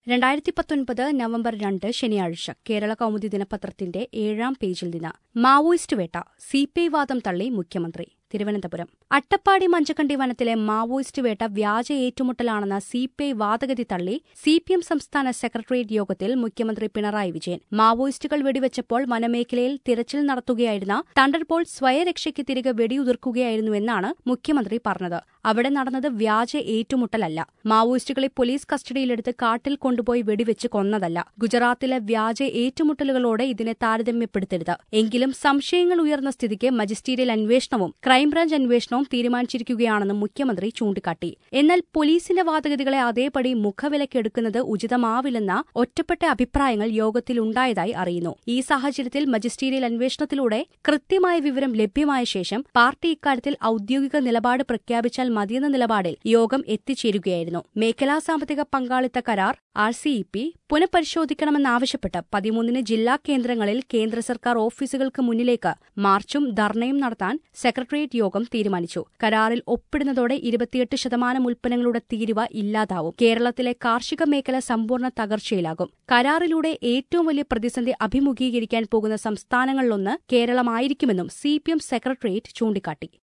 രണ്ടായിരത്തി പത്തൊൻപത് നവംബർ രണ്ട് ശനിയാഴ്ച കേരള കൗമുദി ദിനപത്രത്തിന്റെ ഏഴാം പേജിൽ നിന്ന് മാവോയിസ്റ്റ് വേട്ട സിപിഐ വാദം തള്ളി മുഖ്യമന്ത്രി തിരുവനന്തപുരം അട്ടപ്പാടി മഞ്ചക്കണ്ടി വനത്തിലെ മാവോയിസ്റ്റ് വേട്ട വ്യാജ ഏറ്റുമുട്ടലാണെന്ന സിപിഐ വാദഗതി തള്ളി സിപിഎം സംസ്ഥാന സെക്രട്ടേറിയറ്റ് യോഗത്തിൽ മുഖ്യമന്ത്രി പിണറായി വിജയൻ മാവോയിസ്റ്റുകൾ വെടിവെച്ചപ്പോൾ വനമേഖലയിൽ തിരച്ചിൽ നടത്തുകയായിരുന്ന തണ്ടർബോൾ സ്വയരക്ഷയ്ക്ക് തിരികെ വെടിയുതിർക്കുകയായിരുന്നുവെന്നാണ് മുഖ്യമന്ത്രി പറഞ്ഞത് അവിടെ നടന്നത് വ്യാജ ഏറ്റുമുട്ടലല്ല മാവോയിസ്റ്റുകളെ പോലീസ് കസ്റ്റഡിയിലെടുത്ത് കാട്ടിൽ കൊണ്ടുപോയി വെടിവെച്ച് കൊന്നതല്ല ഗുജറാത്തിലെ വ്യാജ ഏറ്റുമുട്ടലുകളോടെ ഇതിനെ താരതമ്യപ്പെടുത്തരുത് എങ്കിലും സംശയങ്ങൾ ഉയർന്ന സ്ഥിതിക്ക് മജിസ്റ്റീരിയൽ അന്വേഷണവും ക്രൈംബ്രാഞ്ച് അന്വേഷണവും തീരുമാനിച്ചിരിക്കുകയാണെന്നും മുഖ്യമന്ത്രി ചൂണ്ടിക്കാട്ടി എന്നാൽ പോലീസിന്റെ വാദഗതികളെ അതേപടി മുഖവിലക്കെടുക്കുന്നത് ഉചിതമാവില്ലെന്ന ഒറ്റപ്പെട്ട അഭിപ്രായങ്ങൾ യോഗത്തിലുണ്ടായതായി അറിയുന്നു ഈ സാഹചര്യത്തിൽ മജിസ്റ്റീരിയൽ അന്വേഷണത്തിലൂടെ കൃത്യമായ വിവരം ലഭ്യമായ ശേഷം പാർട്ടി ഇക്കാര്യത്തിൽ ഔദ്യോഗിക നിലപാട് പ്രഖ്യാപിച്ചാൽ മതിയെന്ന നിലപാടിൽ യോഗം എത്തിച്ചേരുകയായിരുന്നു മേഖലാ സാമ്പത്തിക പങ്കാളിത്ത കരാർ ആർ സി ഇ പി പുനഃപരിശോധിക്കണമെന്നാവശ്യപ്പെട്ട് പതിമൂന്നിന് ജില്ലാ കേന്ദ്രങ്ങളിൽ കേന്ദ്ര സർക്കാർ ഓഫീസുകൾക്ക് മുന്നിലേക്ക് മാർച്ചും ധർണയും നടത്താൻ സെക്രട്ടേറിയറ്റ് യോഗം തീരുമാനിച്ചു കരാറിൽ ഒപ്പിടുന്നതോടെ ഇരുപത്തിയെട്ട് ശതമാനം ഉൽപ്പന്നങ്ങളുടെ തീരുവ ഇല്ലാതാവും കേരളത്തിലെ കാർഷിക മേഖല സമ്പൂർണ്ണ തകർച്ചയിലാകും കരാറിലൂടെ ഏറ്റവും വലിയ പ്രതിസന്ധി അഭിമുഖീകരിക്കാൻ പോകുന്ന സംസ്ഥാനങ്ങളിലൊന്ന് കേരളമായിരിക്കുമെന്നും സിപിഎം സെക്രട്ടേറിയറ്റ് ചൂണ്ടിക്കാട്ടി